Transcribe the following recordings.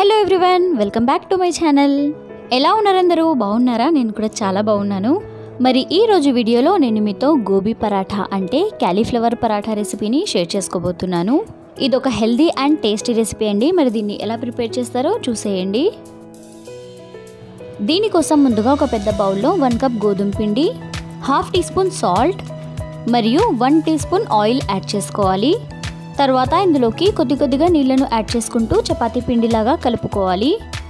hello everyone welcome back to my channel ఎలా ఉన్నారందరూ బాగున్నారా నేను కూడా చాలా బాగున్నాను మరి ఈ రోజు వీడియోలో నేను మీతో గోబీ పరాఠా అంటే క్యాలీఫ్లవర్ పరాఠా రెసిపీని షేర్ చేసుకోబోతున్నాను ఇది ఒక హెల్దీ అండ్ టేస్టీ రెసిపీ అండి మరి దీన్ని ఎలా ప్రిపేర్ చేస్తారో చూసేయండి దీనికోసం ముందుగా ఒక పెద్ద బౌల్లో వన్ కప్ గోధుమ పిండి హాఫ్ టీ స్పూన్ సాల్ట్ మరియు one teaspoon oil add చేసుకోవాలి తర్వాత ఇందులోకి కొద్ది కొద్దిగా నీళ్లను యాడ్ చేసుకుంటూ చపాతీ పిండిలాగా కలుపుకోవాలి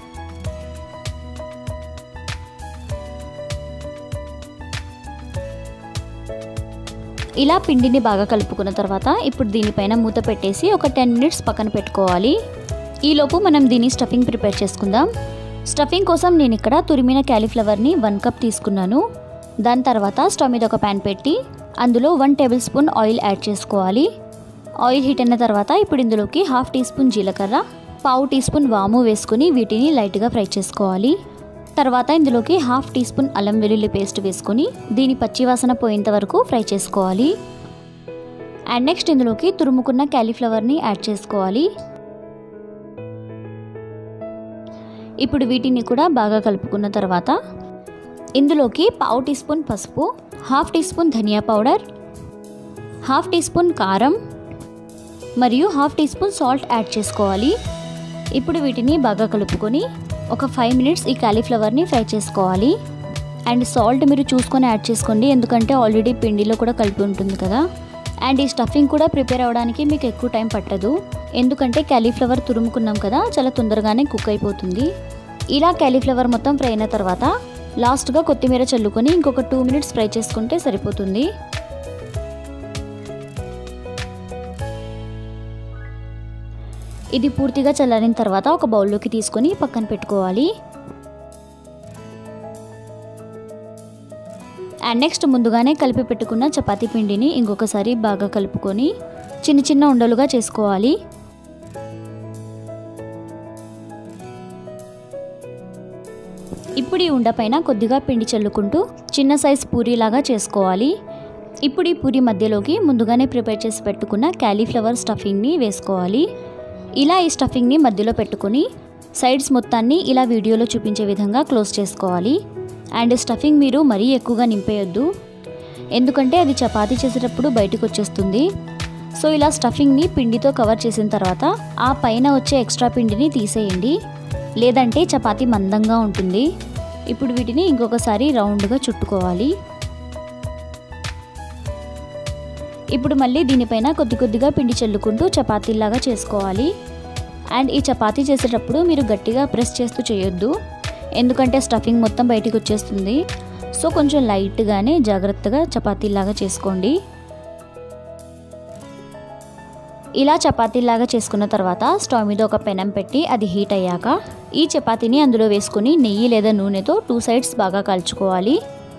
ఇలా పిండిని బాగా కలుపుకున్న తర్వాత ఇప్పుడు దీనిపైన మూత పెట్టేసి ఒక టెన్ మినిట్స్ పక్కన పెట్టుకోవాలి ఈలోపు మనం దీని స్టఫింగ్ ప్రిపేర్ చేసుకుందాం స్టఫింగ్ కోసం నేను ఇక్కడ తురిమిన క్యాలీఫ్లవర్ని వన్ కప్ తీసుకున్నాను దాని తర్వాత స్టవ్ మీద ఒక ప్యాన్ పెట్టి అందులో one tablespoon oil add చేసుకోవాలి ఆయిల్ హీట్ అయిన తర్వాత ఇప్పుడు ఇందులోకి హాఫ్ టీ స్పూన్ జీలకర్ర పావు టీ స్పూన్ వాము వేసుకుని వీటిని లైట్గా ఫ్రై చేసుకోవాలి తర్వాత ఇందులోకి హాఫ్ టీ స్పూన్ అల్లం వెల్లుల్లి పేస్ట్ వేసుకొని దీని పచ్చివాసన పోయేంత వరకు ఫ్రై చేసుకోవాలి అండ్ నెక్స్ట్ ఇందులోకి తురుముకున్న క్యాలీఫ్లవర్ని యాడ్ చేసుకోవాలి ఇప్పుడు వీటిని కూడా బాగా కలుపుకున్న తర్వాత ఇందులోకి పావు టీ స్పూన్ పసుపు హాఫ్ టీ స్పూన్ ధనియా పౌడర్ హాఫ్ టీ స్పూన్ కారం మరియు half teaspoon salt add చేసుకోవాలి ఇప్పుడు వీటిని బాగా కలుపుకొని ఒక ఫైవ్ మినిట్స్ ఈ కాలీఫ్లవర్ని ఫ్రై చేసుకోవాలి అండ్ సాల్ట్ మీరు చూసుకొని యాడ్ చేసుకోండి ఎందుకంటే ఆల్రెడీ పిండిలో కూడా కలిపి ఉంటుంది కదా అండ్ ఈ స్టఫింగ్ కూడా ప్రిపేర్ అవ్వడానికి మీకు ఎక్కువ టైం పట్టదు ఎందుకంటే క్యాలీఫ్లవర్ తురుముకున్నాం కదా చాలా తొందరగానే కుక్ అయిపోతుంది ఇలా క్యాలీఫ్లవర్ మొత్తం ఫ్రై అయిన తర్వాత లాస్ట్గా కొత్తిమీర చల్లుకొని ఇంకొక టూ మినిట్స్ ఫ్రై చేసుకుంటే సరిపోతుంది ఇది పూర్తిగా చల్లారిన తర్వాత ఒక బౌల్లోకి తీసుకొని పక్కన పెట్టుకోవాలి అండ్ నెక్స్ట్ ముందుగానే కలిపి పెట్టుకున్న చపాతీ పిండిని ఇంకొకసారి బాగా కలుపుకొని చిన్న చిన్న ఉండలుగా చేసుకోవాలి ఇప్పుడు ఈ ఉండ పైన కొద్దిగా పిండి చల్లుకుంటూ చిన్న సైజ్ పూరీలాగా చేసుకోవాలి ఇప్పుడు ఈ పూరి మధ్యలోకి ముందుగానే ప్రిపేర్ చేసి పెట్టుకున్న క్యాలీఫ్లవర్ స్టఫింగ్ని వేసుకోవాలి ఇలా ఈ స్టఫింగ్ని మధ్యలో పెట్టుకొని సైడ్స్ మొత్తాన్ని ఇలా వీడియోలో చూపించే విధంగా క్లోజ్ చేసుకోవాలి అండ్ స్టఫింగ్ మీరు మరీ ఎక్కువగా నింపేయొద్దు ఎందుకంటే అది చపాతీ చేసేటప్పుడు బయటకు వచ్చేస్తుంది సో ఇలా స్టఫింగ్ని పిండితో కవర్ చేసిన తర్వాత ఆ పైన వచ్చే ఎక్స్ట్రా పిండిని తీసేయండి లేదంటే చపాతీ మందంగా ఉంటుంది ఇప్పుడు వీటిని ఇంకొకసారి రౌండ్గా చుట్టుకోవాలి ఇప్పుడు మళ్ళీ దీనిపైన కొద్ది కొద్దిగా పిండి చల్లుకుంటూ చపాతీలాగా చేసుకోవాలి అండ్ ఈ చపాతీ చేసేటప్పుడు మీరు గట్టిగా ప్రెస్ చేస్తూ చేయొద్దు ఎందుకంటే స్టఫింగ్ మొత్తం బయటికి వచ్చేస్తుంది సో కొంచెం లైట్గానే జాగ్రత్తగా చపాతీలాగా చేసుకోండి ఇలా చపాతీలాగా చేసుకున్న తర్వాత స్టవ్ మీద ఒక పెనం పెట్టి అది హీట్ అయ్యాక ఈ చపాతీని అందులో వేసుకుని నెయ్యి లేదా నూనెతో టూ సైడ్స్ బాగా కలుచుకోవాలి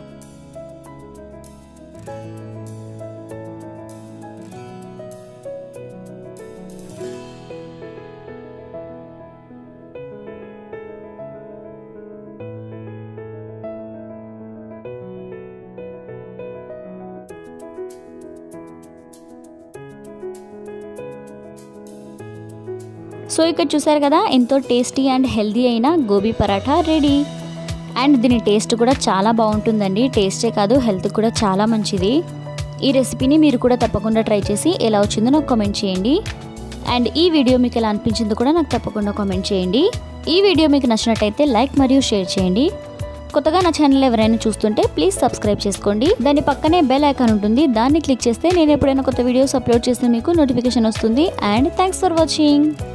సో ఇక్కడ చూసారు కదా ఎంతో టేస్టీ అండ్ హెల్దీ అయిన గోబీ పరాఠా రెడీ అండ్ దీని టేస్ట్ కూడా చాలా బాగుంటుందండి టేస్టే కాదు హెల్త్ కూడా చాలా మంచిది ఈ రెసిపీని మీరు కూడా తప్పకుండా ట్రై చేసి ఎలా వచ్చిందో నాకు కామెంట్ చేయండి అండ్ ఈ వీడియో మీకు ఎలా అనిపించిందో కూడా నాకు తప్పకుండా కామెంట్ చేయండి ఈ వీడియో మీకు నచ్చినట్టయితే లైక్ మరియు షేర్ చేయండి కొత్తగా నా ఛానల్ ఎవరైనా చూస్తుంటే ప్లీజ్ సబ్స్క్రైబ్ చేసుకోండి దాని పక్కనే బెల్ ఐకాన్ ఉంటుంది దాన్ని క్లిక్ చేస్తే నేను ఎప్పుడైనా కొత్త వీడియోస్ అప్లోడ్ చేస్తే మీకు నోటిఫికేషన్ వస్తుంది అండ్ థ్యాంక్స్ ఫర్ వాచింగ్